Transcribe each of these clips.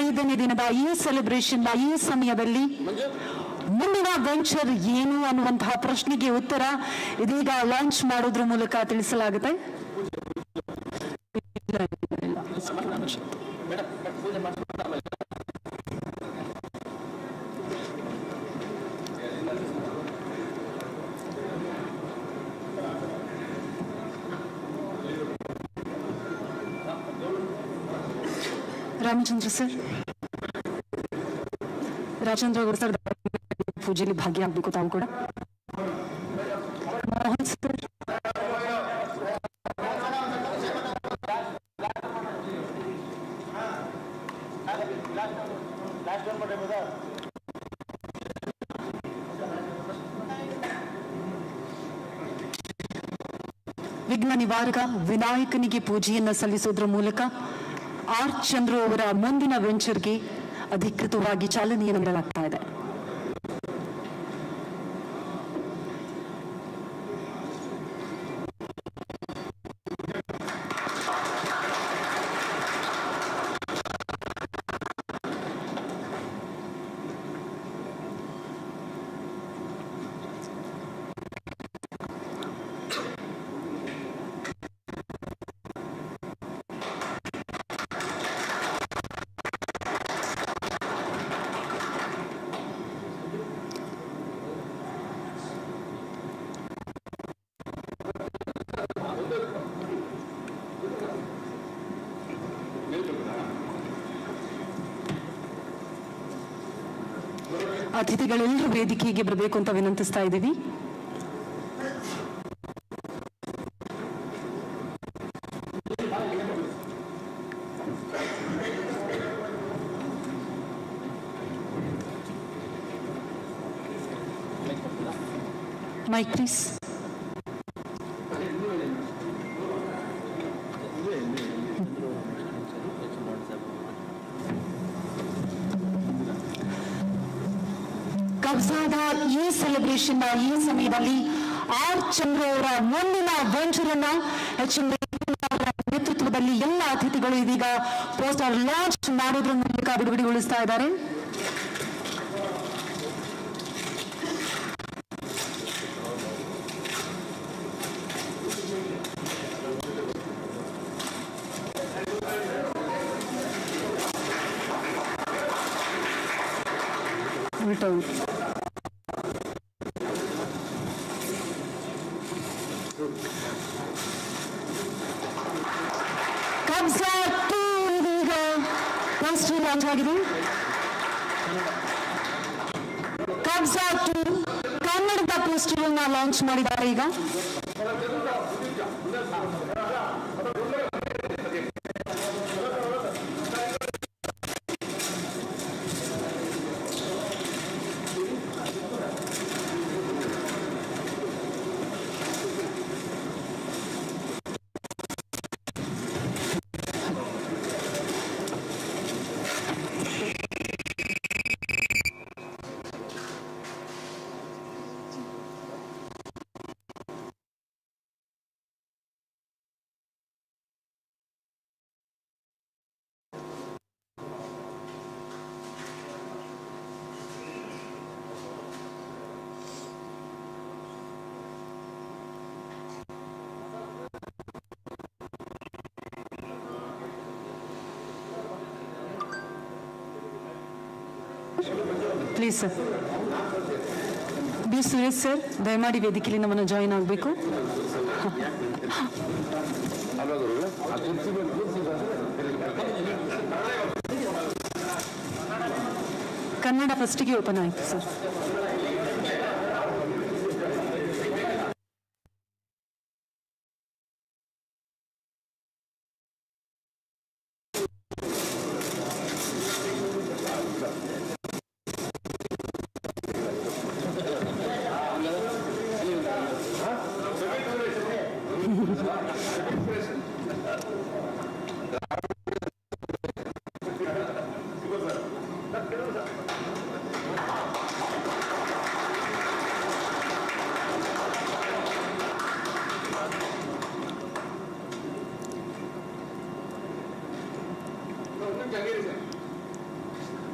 ಐದನೇ ದಿನದ ಈ ಸೆಲೆಬ್ರೇಷನ್ ಈ ಸಮಯದಲ್ಲಿ ಮುಂದಿನ ವೆಂಚರ್ ಏನು ಅನ್ನುವಂತಹ ಪ್ರಶ್ನೆಗೆ ಉತ್ತರ ಇದೀಗ ಲಾಂಚ್ ಮಾಡೋದ್ರ ಮೂಲಕ ತಿಳಿಸಲಾಗುತ್ತೆ ಇಲ್ಲ, ಇಲ್ಲ, ಇಲ್ಲ. ರಾಮಚಂದ್ರ ಸರ್ ರಾಮಚಂದ್ರ ಅವರು ಸರ್ ಪೂಜೆಯಲ್ಲಿ ಭಾಗಿಯಾಗಬೇಕು ತಾವು ಕೂಡ ಮೋಹನ್ ಸರ್ ವಿಘ್ನ ನಿವಾರಕ ವಿನಾಯಕನಿಗೆ ಪೂಜೆಯನ್ನ ಸಲ್ಲಿಸೋದ್ರ ಮೂಲಕ ಆರ್ ಚಂದ್ರು ಅವರ ಮುಂದಿನ ವೆಂಚರ್ಗೆ ಅಧಿಕೃತವಾಗಿ ಚಾಲನೆಯನ್ನು ನೀಡಲಾಗ್ತಾ ಇದೆ ಅತಿಥಿಗಳೆಲ್ಲರೂ ವೇದಿಕೆಗೆ ಬರಬೇಕು ಅಂತ ವಿನಂತಿಸ್ತಾ ಇದ್ದೀವಿ ಮೈಕ್ ಪ್ಲೀಸ್ ಕಬ್ಜಾದ ಈ ಸೆಲೆಬ್ರೇಷನ್ ಈ ಸಮಯದಲ್ಲಿ ಆರ್ ಚಂದ್ರ ಅವರ ಮುಂದಿನ ವೆಂಚರ್ ಅನ್ನ ಎಚ್ ಎಂ ಅವರ ನೇತೃತ್ವದಲ್ಲಿ ಎಲ್ಲ ಅತಿಥಿಗಳು ಇದೀಗ ಪೋಸ್ಟರ್ ಲಾಂಚ್ ಮಾಡೋದ್ರ ಮೂಲಕ ಬಿಡುಗಡೆಗೊಳಿಸ್ತಾ ಇದ್ದಾರೆ ಉಲ್ಟಾ ಉಲ್ಟಾ ಕಬ್ಜಾ ಟೂ ಇದೀಗ ಪೋಸ್ಟರ್ ಲಾಂಚ್ ಆಗಿದೆ ಕಬ್ಜಾ ಟೂ ಕನ್ನಡದ ಪೋಸ್ಟರ್ ಅನ್ನ ಲಾಂಚ್ ಮಾಡಿದ್ದಾರೆ ಈಗ please sir B Suresh sir ದಯಮಾಡಿ ವೇದಿಕೆಯಲ್ಲಿ ನಮ್ಮನ್ನು ಜಾಯಿನ್ ಆಗಬೇಕು ಕನ್ನಡ ಫಸ್ಟಿಗೆ ಓಪನ್ ಆಯಿತು ಸರ್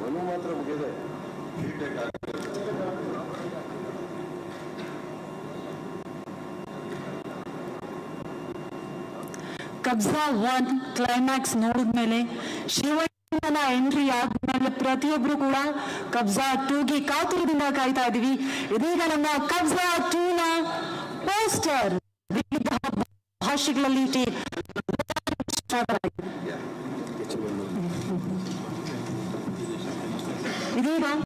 ನನಗೆ ಮಾತ್ರ ಮುಗಿದೆ ಫೀಡ್ಬ್ಯಾಕ್ ಆಗಿದೆ ಕಬ್ಜಾ ಒನ್ ಕ್ಲೈಮ್ಯಾಕ್ಸ್ ನೋಡಿದ್ಮೇಲೆ ಶಿವಣ್ಣನ ಎಂಟ್ರಿ ಆದ್ಮೇಲೆ ಪ್ರತಿಯೊಬ್ರು ಕೂಡ ಕಬ್ಜಾ ಟೂಗೆ ಕಾತುರದಿಂದ ಕಾಯ್ತಾ ಇದೀವಿ ಇದೀಗ ನಮ್ಮ ಕಬ್ಜಾ ಟೂನ ಪೋಸ್ಟರ್ ವಿವಿಧ ಭಾಷೆಗಳಲ್ಲಿ ಟಿ- ಇದೀಗ